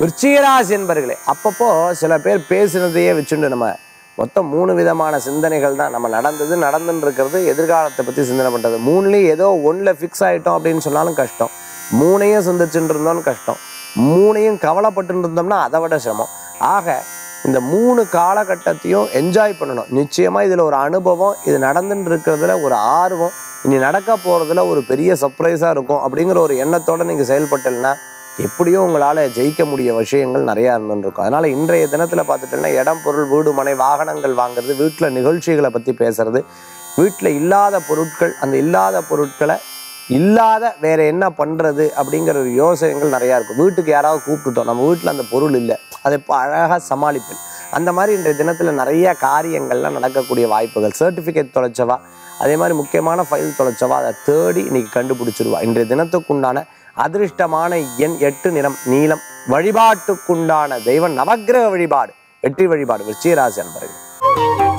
விருச்சிகராசி என்பர்களே அப்பப்போ சில பேர் பேசுனதையே வச்சுட்டு நம்ம மொத்தம் மூணு விதமான சிந்தனைகள் தான் நம்ம நடந்தது நடந்துன்னு இருக்கிறது எதிர்காலத்தை பற்றி சிந்தனை பண்ணுறது மூணுலேயும் ஏதோ ஒன்றில் ஃபிக்ஸ் ஆகிட்டோம் அப்படின்னு சொன்னாலும் கஷ்டம் மூணையும் சிந்திச்சுட்டு இருந்தோம்னு கஷ்டம் மூணையும் கவலைப்பட்டு இருந்தோம்னா அதை விட சிரமம் ஆக இந்த மூணு காலகட்டத்தையும் என்ஜாய் பண்ணணும் நிச்சயமாக இதில் ஒரு அனுபவம் இது நடந்துட்டு இருக்கிறதுல ஒரு ஆர்வம் இனி நடக்க போகிறதுல ஒரு பெரிய சர்ப்ரைஸாக இருக்கும் அப்படிங்கிற ஒரு எண்ணத்தோடு நீங்கள் செயல்பட்டீங்கன்னா எப்படியோ உங்களால் ஜெயிக்க முடிய விஷயங்கள் நிறையா இருந்துருக்கும் அதனால் இன்றைய தினத்தில் பார்த்துட்டோம்னா இடம் பொருள் வீடு மனை வாகனங்கள் வாங்குறது வீட்டில் நிகழ்ச்சிகளை பற்றி பேசுறது வீட்டில் இல்லாத பொருட்கள் அந்த இல்லாத பொருட்களை இல்லாத வேற என்ன பண்ணுறது அப்படிங்கிற ஒரு யோசனைகள் நிறையா இருக்கும் வீட்டுக்கு யாராவது கூப்பிட்டுட்டோம் நம்ம வீட்டில் அந்த பொருள் இல்லை அதை இப்போ அழகாக சமாளிப்பேன் அந்த மாதிரி இன்றைய தினத்தில் நிறைய காரியங்கள்லாம் நடக்கக்கூடிய வாய்ப்புகள் சர்டிஃபிகேட் தொலைச்சவா அதே மாதிரி முக்கியமான ஃபைல் தொலைச்சவா அதை தேடி இன்னைக்கு கண்டுபிடிச்சிருவா இன்றைய தினத்துக்குண்டான அதிர்ஷ்டமான எண் எட்டு நிறம் நீலம் வழிபாட்டுக்குண்டான தெய்வம் நவக்கிரக வழிபாடு வெற்றி வழிபாடு விருச்சிகராசி அன்பர்கள்